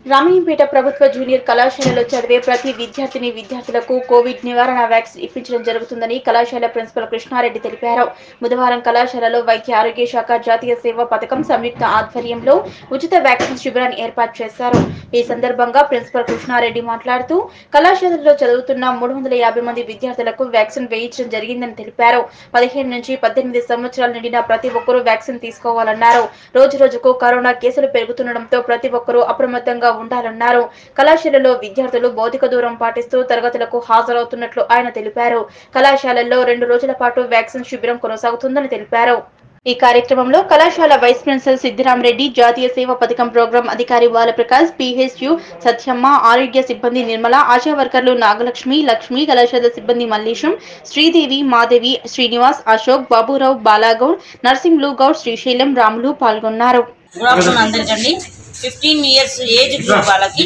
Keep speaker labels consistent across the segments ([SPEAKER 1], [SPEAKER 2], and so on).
[SPEAKER 1] రామయ్యంపేట ప్రభుత్వ జూనియర్ కళాశాలలో చదివే ప్రతి విద్యార్థిని విద్యార్థులకు కోవిడ్ నివారణ వ్యాక్సిన్ ఇప్పించడం జరుగుతుందని కళాశాల ప్రిన్సిపల్ కృష్ణారెడ్డి తెలిపారు బుధవారం కళాశాలలో వైద్య ఆరోగ్య శాఖ జాతీయ సేవా పథకం సంయుక్త ఆధ్వర్యంలో ఉచిత వ్యాక్సిన్ శిబిరాన్ని ఏర్పాటు చేశారు ఈ సందర్భంగా ప్రిన్సిపల్ కృష్ణారెడ్డి మాట్లాడుతూ కళాశాలలో చదువుతున్న మూడు వందల యాభై మంది విద్యార్థులకు వ్యాక్సిన్ వేయించడం జరిగిందని తెలిపారు పదిహేను నుంచి పద్దెనిమిది సంవత్సరాలు నిండిన ప్రతి ఒక్కరూ వ్యాక్సిన్ తీసుకోవాలన్నారు రోజు రోజుకు కరోనా కేసులు పెరుగుతుండటంతో ప్రతి ఒక్కరూ అప్రమత్తంగా ఉండాలన్నారు కళాశాలలో విద్యార్థులు భౌతిక దూరం పాటిస్తూ తరగతులకు హాజరవుతున్నట్లు ఆయన తెలిపారు కళాశాలల్లో రెండు రోజుల పాటు వ్యాక్సిన్ శిబిరం కొనసాగుతుందని తెలిపారు ఈ కార్యక్రమంలో కళాశాల వైస్ ప్రిన్సిపల్ సిద్దిరామరెడ్డి జాతీయ సేవా పథకం ప్రోగ్రాం అధికారి బాలప్రకాష్ పిహెచ్యు సత్యమ్మ ఆరోగ్య సిబ్బంది నిర్మల ఆశా వర్కర్లు నాగలక్ష్మి లక్ష్మి కళాశాల సిబ్బంది మల్లేశం శ్రీదేవి మాదేవి శ్రీనివాస్ అశోక్ బాబురావు బాలాగౌడ్ నర్సింగ్లు గౌడ్ శ్రీశైలం రాములు పాల్గొన్నారు
[SPEAKER 2] గుడ్ ఆఫ్టర్నూన్ అందరికండి ఫిఫ్టీన్ ఇయర్స్ ఏజ్ గ్రూప్ వాళ్ళకి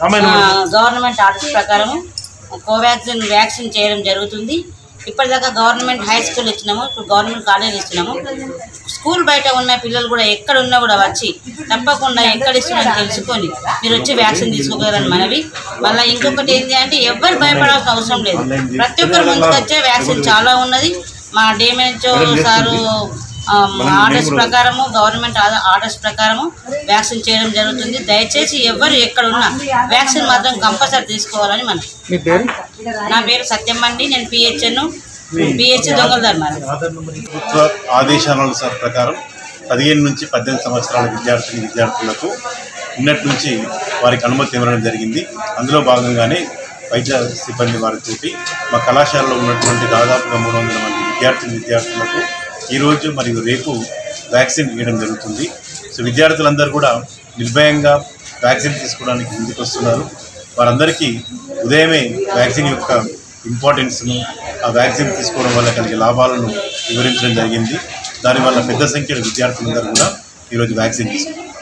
[SPEAKER 2] గవర్నమెంట్ ఆర్డర్స్ ప్రకారం కోవాక్సిన్ వ్యాక్సిన్ చేయడం జరుగుతుంది ఇప్పటిదాకా గవర్నమెంట్ హై స్కూల్ ఇచ్చినాము ఇప్పుడు గవర్నమెంట్ కాలేజ్ ఇస్తున్నాము స్కూల్ బయట ఉన్న పిల్లలు కూడా ఎక్కడ ఉన్నా కూడా వచ్చి తప్పకుండా ఎక్కడ ఇస్తున్నారో తెలుసుకొని మీరు వచ్చి వ్యాక్సిన్ తీసుకోగలరని మనవి మళ్ళీ ఇంకొకటి ఏంటి అంటే ఎవ్వరు భయపడాల్సిన అవసరం లేదు ప్రతి ఒక్కరు ముందుకు వచ్చే వ్యాక్సిన్ చాలా ఉన్నది మా డేమేజ్ సారు ఆర్డర్స్ ప్రకారము గవర్నమెంట్ ఆద- ఆర్డర్స్ ప్రకారము వ్యాక్సిన్ చేయడం జరుగుతుంది దయచేసి ఎవరు ఎక్కడ ఉన్నా వ్యాక్సిన్ మాత్రం కంపల్సరీ తీసుకోవాలని మనం
[SPEAKER 3] మీ పేరు
[SPEAKER 2] నా పేరు సత్యం అండి నేను పిహెచ్ఎన్ పిహెచ్ దొంగల ధర్మారం
[SPEAKER 4] ప్రభుత్వ ఆదేశానుసార ప్రకారం పదిహేను నుంచి పద్దెనిమిది సంవత్సరాల విద్యార్థిని విద్యార్థులకు నిన్నటి నుంచి వారికి అనుమతి ఇవ్వడం జరిగింది అందులో భాగంగానే వైద్య సిబ్బంది వారితోటి మా కళాశాలలో ఉన్నటువంటి దాదాపుగా మూడు వందల మంది విద్యార్థిని విద్యార్థులకు ఈరోజు మరియు రేపు వ్యాక్సిన్ ఇవ్వడం జరుగుతుంది సో విద్యార్థులందరూ కూడా నిర్భయంగా వ్యాక్సిన్ తీసుకోవడానికి ముందుకు వస్తున్నారు వారందరికీ ఉదయమే వ్యాక్సిన్ యొక్క ఇంపార్టెన్స్ను ఆ వ్యాక్సిన్ తీసుకోవడం వల్ల కలిగే లాభాలను వివరించడం జరిగింది దానివల్ల పెద్ద సంఖ్యలో విద్యార్థులందరూ కూడా ఈరోజు వ్యాక్సిన్ తీసుకున్నారు